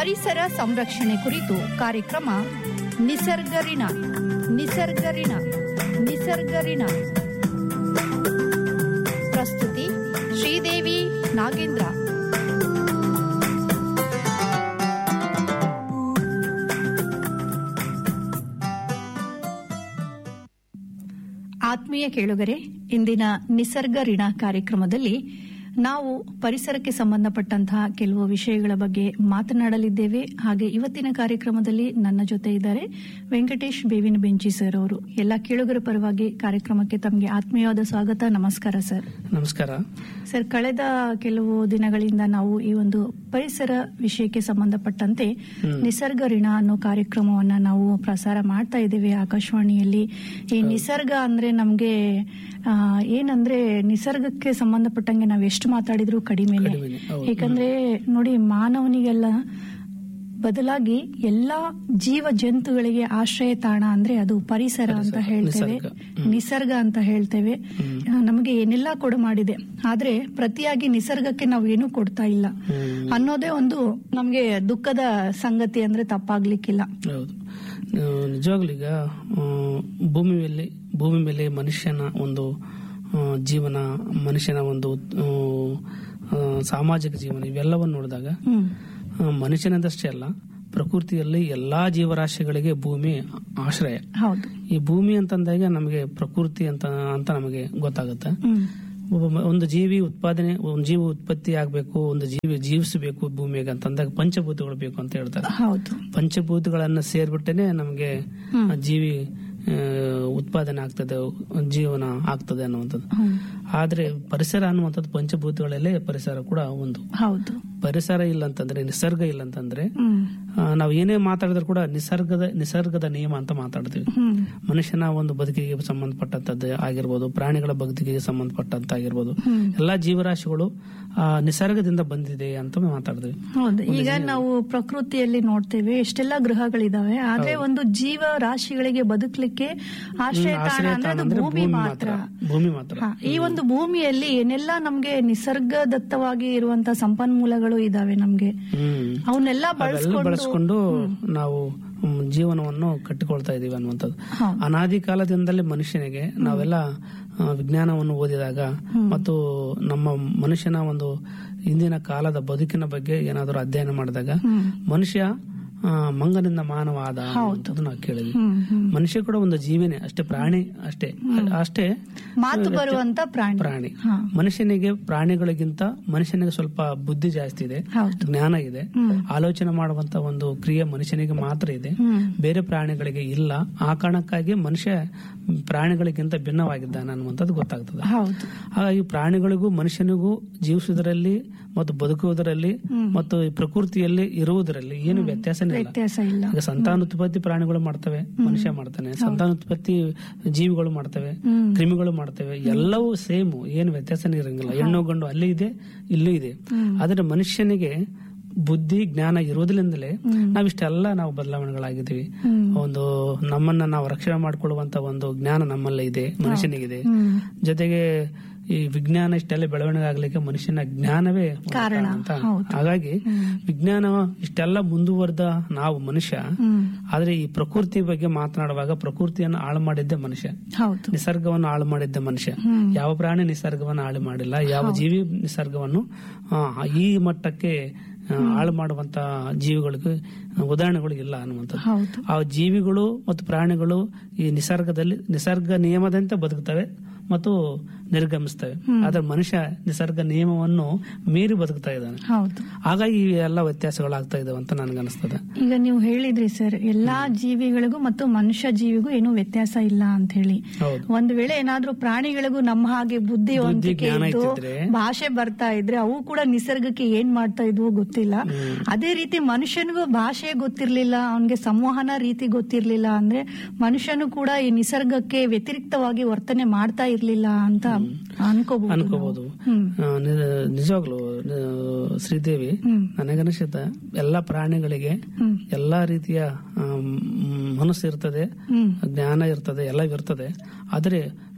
ಪರಿಸರ ಸಂರಕ್ಷಣೆ ಕುರಿತು ಕಾರ್ಯಕ್ರಮ ನಿಸರ್ಗರಿಣ ನಿಸರ್ಗರಿಣ ನಿಸರ್ಗರಿಣ ಪ್ರಸ್ತುತಿ ಶ್ರೀದೇವಿ ನಾಗೇಂದ್ರ ಆತ್ಮೀಯ ಕೇಳುಗರೆ ಇಂದಿನ ನಿಸರ್ಗ ಋಣ ಕಾರ್ಯಕ್ರಮದಲ್ಲಿ ನಾವು ಪರಿಸರಕ್ಕೆ ಸಂಬಂಧಪಟ್ಟಂತಹ ಕೆಲವು ವಿಷಯಗಳ ಬಗ್ಗೆ ಮಾತನಾಡಲಿದ್ದೇವೆ ಹಾಗೆ ಇವತ್ತಿನ ಕಾರ್ಯಕ್ರಮದಲ್ಲಿ ನನ್ನ ಜೊತೆ ಇದ್ದಾರೆ ವೆಂಕಟೇಶ್ ಬೇವಿನ ಬೆಂಚಿ ಸರ್ ಅವರು ಎಲ್ಲ ಕೇಳುಗರ ಪರವಾಗಿ ಕಾರ್ಯಕ್ರಮಕ್ಕೆ ತಮಗೆ ಆತ್ಮೀಯವಾದ ಸ್ವಾಗತ ನಮಸ್ಕಾರ ಸರ್ ನಮಸ್ಕಾರ ಸರ್ ಕಳೆದ ಕೆಲವು ದಿನಗಳಿಂದ ನಾವು ಈ ಒಂದು ಪರಿಸರ ವಿಷಯಕ್ಕೆ ಸಂಬಂಧಪಟ್ಟಂತೆ ನಿಸರ್ಗ ಋಣ ಅನ್ನೋ ಕಾರ್ಯಕ್ರಮವನ್ನ ನಾವು ಪ್ರಸಾರ ಮಾಡ್ತಾ ಇದ್ದೇವೆ ಆಕಾಶವಾಣಿಯಲ್ಲಿ ಈ ನಿಸರ್ಗ ಅಂದ್ರೆ ನಮ್ಗೆ ಆ, ಏನಂದ್ರೆ ನಿಸರ್ಗಕ್ಕೆ ಸಂಬಂಧಪಟ್ಟಂಗೆ ನಾವು ಎಷ್ಟು ಮಾತಾಡಿದ್ರು ಕಡಿಮೆನೆ ಕಡಿಮೆನೆ, ಹೌದು. ಯಾಕಂದ್ರೆ ನೋಡಿ ಮಾನವನಿಗೆಲ್ಲ ಬದಲಾಗಿ ಎಲ್ಲಾ ಜೀವ ಜಂತುಗಳಿಗೆ ಆಶ್ರಯ ತಾಣ ಅಂದ್ರೆ ಅದು ಪರಿಸರ ಅಂತ ಹೇಳ್ತೇವೆ ನಿಸರ್ಗ. ನಿಸರ್ಗ ಅಂತ ಹೇಳ್ತೇವೆ ಆ, ನಮಗೆ ಏನೆಲ್ಲ ಕೊಡು ಮಾಡಿದೆ ಆದ್ರೆ ಪ್ರತಿಯಾಗಿ ನಿಸರ್ಗಕ್ಕೆ ನಾವು ಏನೂ ಕೊಡ್ತಾ ಇಲ್ಲ ಹ್ಮ್. ಅನ್ನೋದೇ ಒಂದು ನಮ್ಗೆ ದುಃಖದ ಸಂಗತಿ ಅಂದ್ರೆ ತಪ್ಪಾಗ್ಲಿಕ್ಕಿಲ್ಲ ಹೌದು ಆ, ನಿಜವಾಗ್ಲೂ ಈಗ ಆ, ಭೂಮಿ ಮೇಲೆ ಭೂಮಿ ಮೇಲೆ ಮನುಷ್ಯನ ಒಂದು ಆ, ಜೀವನ ಮನುಷ್ಯನ ಒಂದು ಆ, ಆ, ಸಾಮಾಜಿಕ ಜೀವನ ಇವೆಲ್ಲವನ್ನು ನೋಡಿದಾಗ ಹ್ಮ್ ಆ, ಮನುಷ್ಯನದಷ್ಟೇ ಅಲ್ಲ ಪ್ರಕೃತಿಯಲ್ಲಿ ಎಲ್ಲಾ ಜೀವರಾಶಿಗಳಿಗೆ ಭೂಮಿ ಆಶ್ರಯ ಹೌದು ಈ ಭೂಮಿ ಅಂತಂದಾಗ ನಮಗೆ ಪ್ರಕೃತಿ ಅಂತ ಅಂತ ನಮಗೆ ಗೊತ್ತಾಗುತ್ತೆ ಹ್ಮ್ ಒಬ್ಬ ಮ- ಒಂದು ಜೀವಿ ಉತ್ಪಾದನೆ ಒಂದು ಜೀವ ಉತ್ಪತ್ತಿ ಆಗಬೇಕು ಒಂದು ಜೀವಿ ಜೀವಿಸಬೇಕು ಭೂಮಿಗೆ ಅಂತಂದಾಗ ಪಂಚಭೂತಗಳು ಬೇಕು ಅಂತ ಹೇಳ್ತಾರೆ ಹೌದು ಪಂಚಭೂತಗಳನ್ನ ಸೇರ್ಬಿಟ್ಟೇನೆ ನಮಗೆ ಆ ಜೀವಿ ಆ, ಉತ್ಪಾದನೆ ಆಗ್ತದೆ ಜೀವನ ಆಗ್ತದೆ ಅನ್ನುವಂಥದ್ದು ಹ್ಮ್ ಆದ್ರೆ ಪರಿಸರ ಅನ್ನುವಂಥದ್ದು ಪಂಚಭೂತಗಳಲ್ಲೇ ಪರಿಸರ ಕೂಡ ಒಂದು ಹೌದು ಪರಿಸರ ಇಲ್ಲ ಅಂತಂದ್ರೆ ನಿಸರ್ಗ ಇಲ್ಲ ಅಂತಂದ್ರೆ ಹ್ಮ್ ಆ, ನಾವು ಏನೇ ಮಾತಾಡಿದ್ರು ಕೂಡ ನಿಸರ್ಗದ ನಿಸರ್ಗದ ನಿಯಮ ಅಂತ ಮಾತಾಡ್ತೀವಿ ಹ್ಮ್ ಮನುಷ್ಯನ ಒಂದು ಬದುಕಿಗೆ ಸಂಬಂಧಪಟ್ಟಂತದ್ದು ಆಗಿರ್ಬೋದು ಪ್ರಾಣಿಗಳ ಬದುಕಿಗೆ ಸಂಬಂಧಪಟ್ಟಂತ ಆಗಿರ್ಬೋದು ಹ್ಮ್. ಎಲ್ಲಾ ಜೀವರಾಶಿಗಳು ಆ, ನಿಸರ್ಗದಿಂದ ಬಂದಿದೆ ಅಂತ ಮಾತಾಡ್ತೀವಿ ಹೌದು ಈಗ ನಾವು ಪ್ರಕೃತಿಯಲ್ಲಿ ನೋಡ್ತೇವೆ ಎಷ್ಟೆಲ್ಲ ಗ್ರಹಗಳಿದಾವೆ ಆದ್ರೆ ಒಂದು ಜೀವ ರಾಶಿಗಳಿಗೆ ಬದುಕಲಿಕ್ಕೆ ಆಶ್ರಯ ತಾಣ ಆಶ್ರಯ ಅಂದ್ರೆ ತಾಣ ಅದು ಅಂದ್ರೆ ಭೂಮಿ ಮಾತ್ರ ಭೂಮಿ ಮಾತ್ರ ಹಾ, ಈ ಒಂದು ಭೂಮಿಯಲ್ಲಿ ಏನೆಲ್ಲ ನಮ್ಗೆ ನಿಸರ್ಗದತ್ತವಾಗಿ ಇರುವಂತ ಸಂಪನ್ಮೂಲಗಳು ಇದಾವೆ ನಮ್ಗೆ ಹ್ಮ್ ಅವನ್ನೆಲ್ಲ ಅವೆಲ್ಲ ಬಳಸ್ಕೊಂಡು ಬಳಸ್ಕೊಂಡು ನಾವು ಮ್, ಜೀವನವನ್ನು ಕಟ್ಟಿಕೊಳ್ತಾ ಇದೀವಿ ಅನ್ನುವಂಥದ್ದು ಹೌದು. ಅನಾದಿ ಕಾಲದಿಂದಲೇ ಮನುಷ್ಯನಿಗೆ ನಾವೆಲ್ಲ ಆ, ವಿಜ್ಞಾನವನ್ನು ಓದಿದಾಗ ಮತ್ತು ನಮ್ಮ ಮನುಷ್ಯನ ಒಂದು ಇಂದಿನ ಕಾಲದ ಬದುಕಿನ ಬಗ್ಗೆ ಏನಾದರೂ ಅಧ್ಯಯನ ಮಾಡಿದಾಗ ಹ್ಮ್. ಮನುಷ್ಯ ಆ, ಮಂಗನಿಂದ ಮಾನವ ಆದ ಅನ್ನುವಂಥದ್ದು ನಾವು ಕೇಳಿದ್ವಿ ಹ್ಮ್ ಹ್ಮ್ ಮನುಷ್ಯ ಕೂಡ ಒಂದು ಜೀವಿನೇ ಅಷ್ಟೇ ಪ್ರಾಣಿ ಅಷ್ಟೇ ಅಷ್ಟೇ ಮಾತು ಬರುವಂತ ಪ್ರಾಣಿ ಪ್ರಾಣಿ ಹಾ. ಮನುಷ್ಯನಿಗೆ ಪ್ರಾಣಿಗಳಿಗಿಂತ ಮನುಷ್ಯನಿಗೆ ಸ್ವಲ್ಪ ಬುದ್ಧಿ ಜಾಸ್ತಿ ಇದೆ ಹೌದು ಜ್ಞಾನ ಇದೆ ಹ್ಮ್. ಆಲೋಚನೆ ಮಾಡುವಂತ ಒಂದು ಕ್ರಿಯೆ ಮನುಷ್ಯನಿಗೆ ಮಾತ್ರ ಇದೆ ಹ್ಮ್ ಬೇರೆ ಪ್ರಾಣಿಗಳಿಗೆ ಇಲ್ಲ ಆ ಕಾರಣಕ್ಕಾಗಿ ಮನುಷ್ಯ ಪ್ರಾಣಿಗಳಿಗಿಂತ ಭಿನ್ನವಾಗಿದ್ದಾನೆ ಅನ್ನುವಂಥದ್ದು ಗೊತ್ತಾಗ್ತದೆ ಹೌದು ಹಾಗಾಗಿ ಪ್ರಾಣಿಗಳಿಗೂ ಮನುಷ್ಯನಿಗೂ ಜೀವಿಸುವುದರಲ್ಲಿ ಮತ್ತು ಬದುಕುವುದರಲ್ಲಿ ಮತ್ತು ಈ ಪ್ರಕೃತಿಯಲ್ಲಿ ಇರುವುದರಲ್ಲಿ ಏನು ವ್ಯತ್ಯಾಸನೇ ಇಲ್ಲ ವ್ಯತ್ಯಾಸ ಇಲ್ಲ ಈಗ ಸಂತಾನೋತ್ಪತ್ತಿ ಪ್ರಾಣಿಗಳು ಮಾಡ್ತವೆ ಮನುಷ್ಯ ಮಾಡ್ತಾನೆ ಸಂತಾನೋತ್ಪತ್ತಿ ಜೀವಿಗಳು ಮಾಡ್ತವೆ ಹ್ಮ್. ಕ್ರಿಮಿಗಳು ಮಾಡ್ತವೆ ಎಲ್ಲವೂ ಸೇಮ್ ಏನು ವ್ಯತ್ಯಾಸನೇ ಇರಂಗಿಲ್ಲ ಹೆಣ್ಣು ಗಂಡು ಅಲ್ಲಿ ಇದೆ ಇಲ್ಲೂ ಇದೆ ಆದ್ರೆ ಮನುಷ್ಯನಿಗೆ ಬುದ್ಧಿ ಜ್ಞಾನ ಇರೋದ್ರಿಂದಲೇ ನಾವಿಷ್ಟೆಲ್ಲ ನಾವು ಬದಲಾವಣೆಗಳಾಗಿದ್ದೀವಿ ಹ್ಮ್. ಒಂದು ನಮ್ಮನ್ನ ನಾವು ರಕ್ಷಣೆ ಮಾಡ್ಕೊಳ್ಳುವಂತ ಒಂದು ಜ್ಞಾನ ನಮ್ಮಲ್ಲೇ ಇದೆ ಮನುಷ್ಯನಿಗಿದೆ ಹ್ಮ್ ಜೊತೆಗೆ ಈ ವಿಜ್ಞಾನ ಇಷ್ಟೆಲ್ಲ ಬೆಳವಣಿಗೆ ಆಗ್ಲಿಕ್ಕೆ ಮನುಷ್ಯನ ಜ್ಞಾನವೇ ಒಂದು ಕಾರಣ, ಅಂತ ಹೌದು. ಹಾಗಾಗಿ ವಿಜ್ಞಾನ ಇಷ್ಟೆಲ್ಲ ಮುಂದುವರೆದ ನಾವು ಮನುಷ್ಯ ಹ್ಮ್ ಆದ್ರೆ ಈ ಪ್ರಕೃತಿ ಬಗ್ಗೆ ಮಾತನಾಡುವಾಗ ಪ್ರಕೃತಿಯನ್ನು ಹಾಳು ಮಾಡಿದ್ದೆ ಮನುಷ್ಯ ಹೌದು ನಿಸರ್ಗವನ್ನು ಹಾಳು ಮಾಡಿದ್ದ ಮನುಷ್ಯ ಹ್ಮ್. ಯಾವ ಪ್ರಾಣಿ ನಿಸರ್ಗವನ್ನು ಹಾಳು ಮಾಡಿಲ್ಲ ಯಾವ ಜೀವಿ ನಿಸರ್ಗವನ್ನು ಆ, ಈ ಮಟ್ಟಕ್ಕೆ ಆ, ಹಾಳು ಮಾಡುವಂತ ಜೀವಿಗಳಿಗೆ ಉದಾಹರಣೆಗಳು ಇಲ್ಲ ಅನ್ನುವಂಥದ್ದು ಹೌದು ಆ ಜೀವಿಗಳು ಮತ್ತು ಪ್ರಾಣಿಗಳು ಈ ನಿಸರ್ಗದಲ್ಲಿ ನಿಸರ್ಗ ನಿಯಮದಂತೆ ಬದುಕ್ತವೆ ಮತ್ತು ನಿರ್ಗಮಿಸ್ತವೆ ಆದ್ರೆ ಮನುಷ್ಯ ನಿಸರ್ಗ ನಿಯಮವನ್ನು ಮೀರಿ ಬದುಕ್ತಾ ಇದ್ದಾನೆ ಹೌದು ಹಾಗಾಗಿ ಈ ಎಲ್ಲ ವ್ಯತ್ಯಾಸಗಳಾಗ್ತಾ ಇದಾವೆ ಅಂತ ನನಗನ್ನಿಸ್ತದೆ ಈಗ ನೀವು ಹೇಳಿದ್ರಿ ಸರ್ ಎಲ್ಲಾ ಜೀವಿಗಳಿಗೂ ಮತ್ತು ಮನುಷ್ಯ ಜೀವಿಗೂ ಏನೂ ವ್ಯತ್ಯಾಸ ಇಲ್ಲ ಅಂತ ಹೇಳಿ ಹೌದು ಒಂದ್ ವೇಳೆ ಏನಾದ್ರೂ ಪ್ರಾಣಿಗಳಿಗೂ ನಮ್ಮ ಹಾಗೆ ಬುದ್ಧಿವಂತಿಕೆ ಜ್ಞಾನ ಇದ್ದು ಇದ್ದಿದ್ರೆ ಭಾಷೆ ಬರ್ತಾ ಇದ್ರೆ ಅವು ಕೂಡ ನಿಸರ್ಗಕ್ಕೆ ಏನ್ ಮಾಡ್ತಾ ಇದ್ವು ಗೊತ್ತಿಲ್ಲ ಅದೇ ರೀತಿ ಮನುಷ್ಯನಿಗೂ ಭಾಷೆ ಗೊತ್ತಿರ್ಲಿಲ್ಲ ಅವನ್ಗೆ ಸಂವಹನ ರೀತಿ ಗೊತ್ತಿರ್ಲಿಲ್ಲ ಅಂದ್ರೆ ಮನುಷ್ಯನು ಕೂಡ ಈ ನಿಸರ್ಗಕ್ಕೆ ವ್ಯತಿರಿಕ್ತವಾಗಿ ವರ್ತನೆ ಮಾಡ್ತಾ ಇರ್ಲಿಲ್ಲ ಅಂತ ಅನ್ಕೋಬಹುದು ಅನ್ಕೋಬಹುದು ಹ್ಮ್ ಆ, ನಿ- ನಿಜವಾಗ್ಲು ನಿ- ಶ್ರೀದೇವಿ ಹ್ಮ್ ನನಗನಿಸುತ್ತ ಎಲ್ಲಾ ಪ್ರಾಣಿಗಳಿಗೆ ಹ್ಮ್ ಎಲ್ಲಾ ರೀತಿಯ ಆಮ್, ಮನಸ್ಸು ಇರ್ತದೆ ಹ್ಮ್ ಜ್ಞಾನ ಇರ್ತದೆ ಎಲ್ಲ ಇರ್ತದೆ ಆದರೆ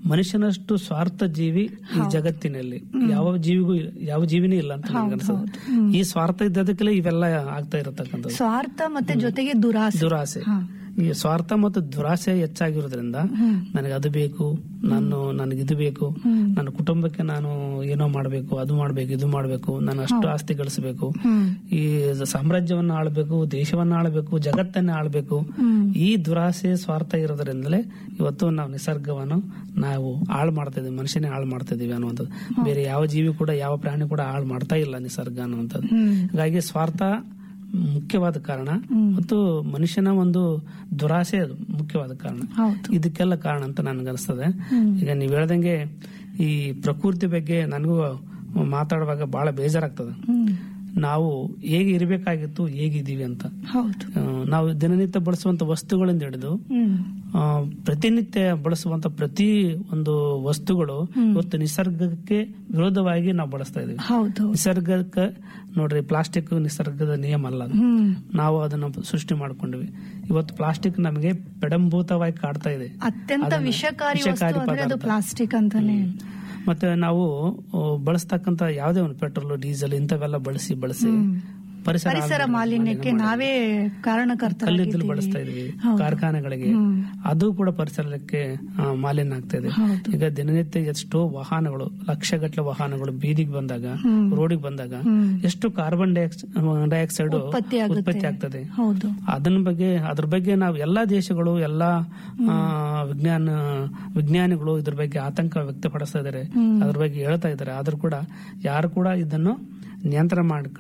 ಮನುಷ್ಯನಷ್ಟು ಸ್ವಾರ್ಥ ಜೀವಿ ಈ ಜಗತ್ತಿನಲ್ಲಿ ಯಾವ ಜೀವಿಗೂ ಯಾವ ಜೀವಿನೇ ಇಲ್ಲ ಅಂತ ನನಗೆ ಅನ್ಸುತ್ತೆ ಈ ಸ್ವಾರ್ಥ ಇದ್ದದಕ್ಕೆಲ್ಲ ಇವೆಲ್ಲ ಆಗ್ತಾ ಇರತಕ್ಕಂಥದ್ದು ಸ್ವಾರ್ಥ ಮತ್ತೆ ಜೊತೆಗೆ ದುರಾಸೆ ದುರಾಸೆ ಹಾ. ಈ ಸ್ವಾರ್ಥ ಮತ್ತು ದುರಾಸೆ ಹೆಚ್ಚಾಗಿರೋದ್ರಿಂದ ನನಗೆ ಅದು ಬೇಕು ನಾನು ನನಗೆ ಇದು ಬೇಕು ನನ್ನ ಕುಟುಂಬಕ್ಕೆ ನಾನು ಏನೋ ಮಾಡಬೇಕು ಅದು ಮಾಡಬೇಕು ಇದು ಮಾಡಬೇಕು ನಾನು ಅಷ್ಟು ಆಸ್ತಿ ಗಳಿಸಬೇಕು ಹ್ಮ್ ಈ ಸಾಮ್ರಾಜ್ಯವನ್ನ ಆಳ್ಬೇಕು ದೇಶವನ್ನ ಆಳ್ಬೇಕು ಜಗತ್ತನ್ನ ಆಳ್ಬೇಕು ಹ್ಮ್ ಈ ದುರಾಸೆ ಸ್ವಾರ್ಥ ಇರೋದ್ರಿಂದಲೇ ಇವತ್ತು ನಾವು ನಿಸರ್ಗವನ್ನು ನಾವು ಹಾಳು ಮಾಡ್ತಾ ಇದೀವಿ ಮನುಷ್ಯನೇ ಹಾಳು ಮಾಡ್ತಾ ಇದೀವಿ ಅನ್ನುವಂಥದ್ದು ಬೇರೆ ಯಾವ ಜೀವಿ ಕೂಡ ಯಾವ ಪ್ರಾಣಿ ಕೂಡ ಹಾಳು ಮಾಡ್ತಾ ಇಲ್ಲ ನಿಸರ್ಗ ಅನ್ನುವಂಥದ್ದು ಹ್ಮ್ ಹಾಗಾಗಿ ಸ್ವಾರ್ಥ ಮುಖ್ಯವಾದ ಕಾರಣ ಮತ್ತು ಮನುಷ್ಯನ ಒಂದು ದುರಾಸೆ ಅದು ಮುಖ್ಯವಾದ ಕಾರಣ ಹೌದು ಇದಕ್ಕೆಲ್ಲ ಕಾರಣ ಅಂತ ನನ್ಗನ್ಸ್ತದೆ ಈಗ ನೀವ್ ಹೇಳ್ದಂಗೆ ಈ ಪ್ರಕೃತಿ ಬಗ್ಗೆ ನನಗೂ ಮಾತಾಡುವಾಗ ಬಹಳ ಬೇಜಾರಾಗ್ತದೆ ಹ್ಮ್ ನಾವು ಹೇಗೆ ಇರಬೇಕಾಗಿತ್ತು ಹೇಗಿದ್ದೀವಿ ಅಂತ ಹೌದು ಆ, ನಾವು ದಿನನಿತ್ಯ ಬಳಸುವಂತ ವಸ್ತುಗಳಿಂದ ಹಿಡಿದು ಹ್ಮ್ ಆ, ಪ್ರತಿನಿತ್ಯ ಬಳಸುವಂತ ಪ್ರತಿ ಒಂದು ವಸ್ತುಗಳು ಇವತ್ತು ನಿಸರ್ಗಕ್ಕೆ ವಿರೋಧವಾಗಿ ನಾವು ಬಳಸ್ತಾ ಇದೀವಿ ಹೌದು ನಿಸರ್ಗಕ್ಕೆ ನೋಡ್ರಿ ಪ್ಲಾಸ್ಟಿಕ್ ನಿಸರ್ಗದ ನಿಯಮ ಅಲ್ಲ ಅದು. ಹ್ಮ್ ನಾವು ಅದನ್ನ ಸೃಷ್ಟಿ ಮಾಡ್ಕೊಂಡ್ವಿ ಇವತ್ತು ಪ್ಲಾಸ್ಟಿಕ್ ನಮಗೆ ಪೆಡಂಭೂತವಾಗಿ ಕಾಡ್ತಾ ಇದೆ ಅತ್ಯಂತ ಅದನ್ನ- ವಿಷಕಾರಿ ವಿಷಕಾರಿ ವಸ್ತು ಅಂದ್ರೆ ಅದು ಪದಾರ್ಥ. ಪ್ಲಾಸ್ಟಿಕ್ ಅಂತಾನೆ ಮತ್ತೆ ನಾವು ಆ, ಬಳಸ್ತಕ್ಕಂತ ಯಾವುದೇ ಒಂದು ಪೆಟ್ರೋಲ್ ಡೀಸೆಲ್ ಇಂಥವೆಲ್ಲ ಬಳಸಿ ಬಳಸಿ ಪರಿಸರ ಪರಿಸರ ಹಾಳು ಮಾಡಿ- ಮಾಲಿನ್ಯಕ್ಕೆ ನಾವೇ ಕಲ್ಲಿದ್ದಲು ಕಾರಣಕರ್ತರಾಗಿದ್ದೀವಿ ಬಳಸ್ತಾ ಇದೀವಿ ಹೌದು. ಕಾರ್ಖಾನೆಗಳಿಗೆ ಹ್ಮ್. ಅದು ಕೂಡ ಪರಿಸರಕ್ಕೆ ಆ, ಮಾಲಿನ್ಯ ಆಗ್ತಾ ಇದೆ ಹೌದು. ಈಗ ದಿನನಿತ್ಯ ಎಷ್ಟೋ ವಾಹನಗಳು ಲಕ್ಷಗಟ್ಟಲೆ ವಾಹನಗಳು ಬೀದಿಗೆ ಬಂದಾಗ ರೋಡಿಗೆ ಬಂದಾಗ ಹ್ಮ್. ಎಷ್ಟು ಕಾರ್ಬನ್ ಡೈಆಕ್ಸೈಡ್ ಉತ್ಪತ್ತಿ ಆಗುತ್ತೆ. ಉತ್ಪತ್ತಿ ಆಗ್ತದೆ ಹೌದು ಅದನ್ನ ಬಗ್ಗೆ ಅದ್ರ ಬಗ್ಗೆ ನಾವು ಎಲ್ಲಾ ದೇಶಗಳು ಎಲ್ಲಾ ಆ, ವಿಜ್ಞಾನ ವಿಜ್ಞಾನಿಗಳು ಇದ್ರ ಬಗ್ಗೆ ಆತಂಕ ವ್ಯಕ್ತಪಡಿಸ್ತಾ ಇದ್ದಾರೆ ಅದ್ರ ಬಗ್ಗೆ ಹೇಳ್ತಾ ಇದ್ದಾರೆ ಆದ್ರೂ ಕೂಡ ಯಾರು ಕೂಡ ಇದನ್ನು ನಿಯಂತ್ರಣ ಮಾಡಿ